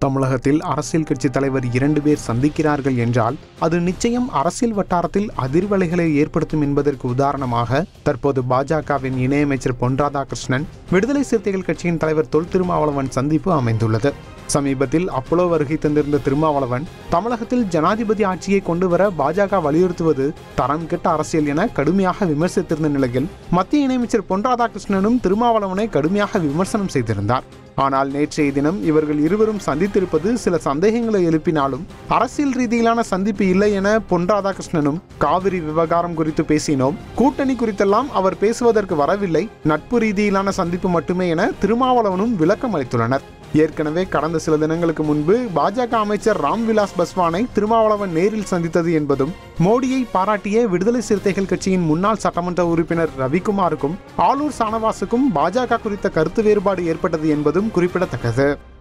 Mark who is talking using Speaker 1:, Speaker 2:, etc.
Speaker 1: தமிழகத்தில் அரசியல் கட்சி தலைவர் இரண்டு பேர் சந்திக்கிறார்கள் என்றால் அது நிச்சயம் அரசியல் வட்டாரத்தில் அதிர்வலைகளை ஏற்படுத்தும் என்பதற்கு உதாரணமாக தற்போது பாஜகவின் இணையமைச்சர் பொன் ராதாகிருஷ்ணன் விடுதலை சிறுத்தைகள் கட்சியின் தலைவர் தொல் திருமாவளவன் சந்திப்பு அமைந்துள்ளது சமீபத்தில் அப்போலோ வருகை தந்திருந்த திருமாவளவன் தமிழகத்தில் ஜனாதிபதி ஆட்சியை கொண்டு வர பாஜக வலியுறுத்துவது தரம் கெட்ட அரசியல் என கடுமையாக விமர்சித்திருந்த நிலையில் மத்திய இணையமைச்சர் பொன் ராதாகிருஷ்ணனும் திருமாவளவனை கடுமையாக விமர்சனம் செய்திருந்தார் ஆனால் நேற்றைய தினம் இவர்கள் இருவரும் சந்தித்திருப்பது சில சந்தேகங்களை எழுப்பினாலும் அரசியல் ரீதியிலான சந்திப்பு இல்லை என பொன் ராதாகிருஷ்ணனும் காவிரி விவகாரம் குறித்து பேசினோம் கூட்டணி குறித்தெல்லாம் அவர் பேசுவதற்கு வரவில்லை நட்பு ரீதியிலான சந்திப்பு மட்டுமே என திருமாவளவனும் விளக்கம் அளித்துள்ளனர் ஏற்கனவே கடந்த சில தினங்களுக்கு முன்பு பாஜக அமைச்சர் ராம்விலாஸ் பஸ்வானை திருமாவளவன் நேரில் சந்தித்தது என்பதும் மோடியை பாராட்டிய விடுதலை சிறுத்தைகள் கட்சியின் முன்னாள் சட்டமன்ற உறுப்பினர் ரவிக்குமாருக்கும் ஆளூர் சானவாசுக்கும் பாஜக குறித்த கருத்து வேறுபாடு ஏற்பட்டது என்பதும் குறிப்பிடத்தக்கது